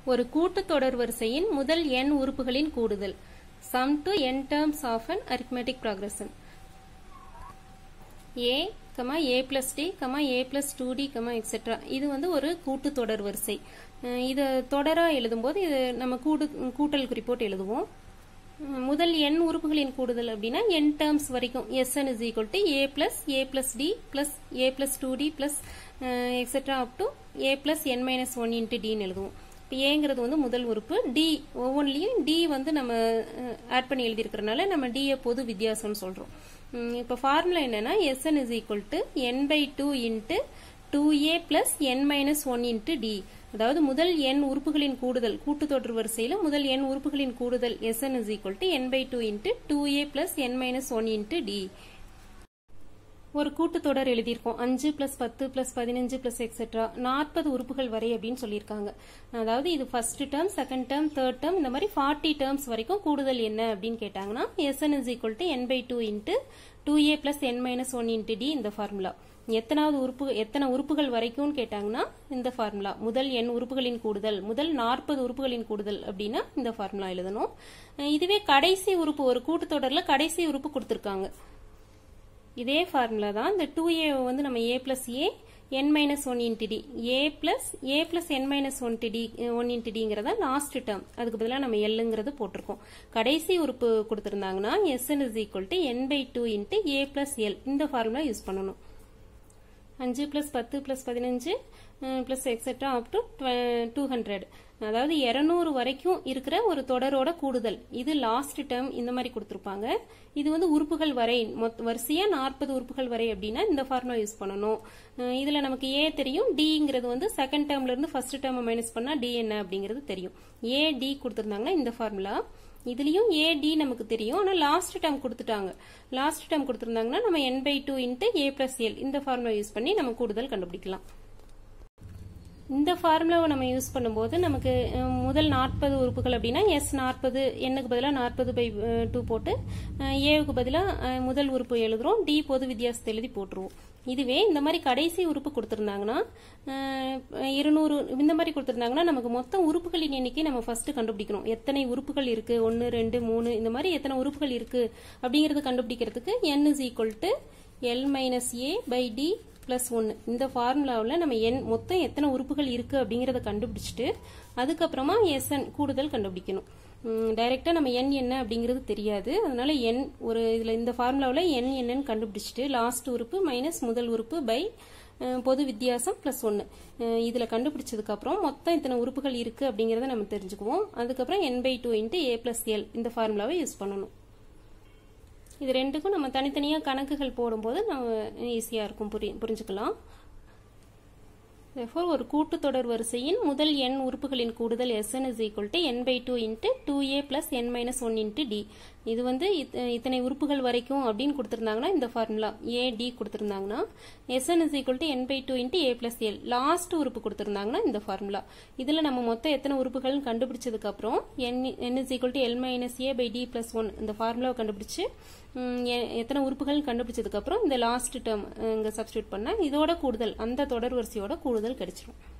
ஒரு கூட்டுத்தொடர் வரிசையின் முதல் n உறுப்புகளின் கூடுதல் sum to n terms of an arithmetic progression a a plus d a plus 2d etc இது வந்து ஒரு கூட்டுத்தொடர் வரிசை அஹ் இத தொடரா எழுதும்போது இது நம்ம கூடு கூட்டல் குறிப்போட்டு எழுதுவோம் அஹ் முதல் n உறுப்புகளின் கூடுதல் அப்படின்னா n terms வரைக்கும் sn is equal to a plus a plus d plus a plus 2d plus uh, etc up to a plus n minus 1 into d ன்னு எழுதுவோம் இப்போ ஏங்கிறது வந்து முதல் உறுப்பு டி ஒவ்வொன்றிலையும் டி வந்து நம்ம ஆட் பண்ணி எழுதியிருக்கிறனால நம்ம டியை பொது வித்தியாசம்னு சொல்கிறோம் இப்போ ஃபார்முலா என்னன்னா S n is equal to n by two into two a plus n minus one into d அதாவது முதல் என் உறுப்புகளின் கூடுதல் கூட்டுத்தொடர் வரிசையில் முதல் என் உறுப்புகளின் கூடுதல் S n is equal to n by two into two a plus n minus one into d ஒரு கூட்டுத்தொடர் எழுதியிருக்கோம் அஞ்சு பிளஸ் பத்து பிளஸ் பதினஞ்சு பிளஸ் எக்ஸெட்ரா நாற்பது உறுப்புகள் வரை அப்படின்னு சொல்லியிருக்காங்க அதாவது இது first term second term third term இந்த மாதிரி ஃபார்ட்டி டேர்ம்ஸ் வரைக்கும் கூடுதல் என்ன அப்படின்னு கேட்டாங்கன்னா S n is equal to n by two into two a plus n minus one into d இந்த ஃபார்முலா எத்தனாவது உறுப்பு எத்தனை உறுப்புகள் வரைக்கும்னு கேட்டாங்கன்னா இந்த ஃபார்முலா முதல் எண் உறுப்புகளின் கூடுதல் முதல் நாற்பது உறுப்புகளின் கூடுதல் அப்படின்னா இந்த ஃபார்முலா எழுதணும் இதுவே கடைசி உறுப்பு ஒரு கூட்டுத்தொடர்ல கடைசி உறுப்பு கொடுத்துருக்காங்க இதே ஃபார்முலா தான் இந்த டூ ஏ வந்து நம்ம a plus a n minus one into d a plus a plus n minus one d one into டிங்கிறத லாஸ்ட் டேர்ம் அதுக்கு பதிலாக நம்ம எல்லுங்கிறது போட்டிருக்கோம் கடைசி உறுப்பு கொடுத்துருந்தாங்கன்னா S n is equal to n by two into a plus l இந்த ஃபார்முலா யூஸ் பண்ணணும் அஞ்சு பிளஸ் பத்து பிளஸ் பதினஞ்சு plus etcetera up to two hundred அதாவது இரநூறு வரைக்கும் இருக்கிற ஒரு தொடரோட கூடுதல் இது லாஸ்ட் டேர்ம் இந்த மாதிரி கொடுத்துருப்பாங்க இது வந்து உறுப்புகள் வரை மொத்த வரிசையா நாற்பது உறுப்புகள் வரை அப்படின்னா இந்த ஃபார்முலா யூஸ் பண்ணணும் இதுல நமக்கு ஏ தெரியும் டிங்கிறது வந்து செகண்ட் டேர்ம்ல இருந்து ஃபர்ஸ்ட் டேர்ம் மைனஸ் பண்ணா டி என்ன அப்படிங்கிறது தெரியும் ஏ டி கொடுத்துருந்தாங்கன்னா இந்த ஃபார்முலா இதுலயும் ஏ டி நமக்கு தெரியும் ஆனா லாஸ்ட் டேர்ம் கொடுத்துட்டாங்க லாஸ்ட் டேர்ம் கொடுத்துருந்தாங்கன்னா நம்ம n by two into a plus l இந்த ஃபார்முலா யூஸ் பண்ணி நம்ம கூடுதல் கண்டுபிடிக்கலாம் இந்த ஃபார்முலாவை நம்ம யூஸ் பண்ணும்போது நமக்கு முதல் நாற்பது உறுப்புகள் அப்படின்னா எஸ் நாற்பது எண்ணுக்கு பதிலாக நாற்பது பை டூ போட்டு ஏவுக்கு பதிலாக முதல் உறுப்பு எழுதுறோம் டி பொது வித்தியாசத்தை எழுதி போட்டுருவோம் இதுவே இந்த மாதிரி கடைசி உறுப்பு கொடுத்துருந்தாங்கன்னா இருநூறு இந்த மாதிரி கொடுத்துருந்தாங்கன்னா நமக்கு மொத்தம் உறுப்புகளின் எண்ணிக்கை நம்ம ஃபர்ஸ்ட் கண்டுபிடிக்கணும் எத்தனை உறுப்புகள் இருக்கு ஒன்று ரெண்டு மூணு இந்த மாதிரி எத்தனை உறுப்புகள் இருக்கு அப்படிங்கறது கண்டுபிடிக்கிறதுக்கு n is equal to l minus a by d plus ஒன்று இந்த ஃபார்முலாவில் நம்ம என் மொத்தம் எத்தனை உறுப்புகள் இருக்கு அப்படிங்கறத கண்டுபிடிச்சிட்டு அதுக்கப்புறமா எஸ்என் கூடுதல் கண்டுபிடிக்கணும் டைரெக்டா நம்ம என் என்ன அப்படிங்கிறது தெரியாது அதனால என் ஒரு இதுல இந்த ஃபார்முலாவில் என் என்னன்னு கண்டுபிடிச்சிட்டு லாஸ்ட் உறுப்பு மைனஸ் முதல் உறுப்பு பை பொது வித்தியாசம் பிளஸ் ஒன்று இதில் கண்டுபிடிச்சதுக்கு அப்புறம் மொத்தம் இத்தனை உறுப்புகள் இருக்கு அப்படிங்கிறத நம்ம தெரிஞ்சுக்குவோம் அதுக்கப்புறம் n by two into a plus l இந்த ஃபார்முலாவை யூஸ் பண்ணணும் இது ரெண்டுக்கும் நம்ம தனித்தனியாக கணக்குகள் போடும்போது நம்ம ஈஸியாக இருக்கும் புரி புரிஞ்சுக்கலாம் therefore ஒரு கூட்டுத்தொடர் வரிசையின் முதல் எண் உறுப்புகளின் கூடுதல் Sn is equal to n by 2 into 2a plus n minus 1 into d இது வந்து இத்தனை உறுப்புகள் வரைக்கும் அப்படின்னு கொடுத்திருந்தாங்கன்னா இந்த ஃபார்முலா a d கொடுத்திருந்தாங்கன்னா Sn is equal to n by 2 into a plus l last உறுப்பு கொடுத்திருந்தாங்கன்னா இந்த ஃபார்முலா இதுல நம்ம மொத்தம் எத்தனை உறுப்புகள் கண்டுபிடிச்சதுக்கு அப்புறம் n n is equal to l minus a by d plus 1 இந்த ஃபார்முலாவை கண்டுபிடிச்சு எத்தனை உறுப்புகள் கண்டுபிடிச்சதுக்கு அப்புறம் இந்த லாஸ்ட் டேர்ம் இங்க சப்ஸ்டியூட் பண்ணா இதோட கூடுதல் அந்த தொடர் வரிசையோட கூடுதல் கிடைச்சிரும்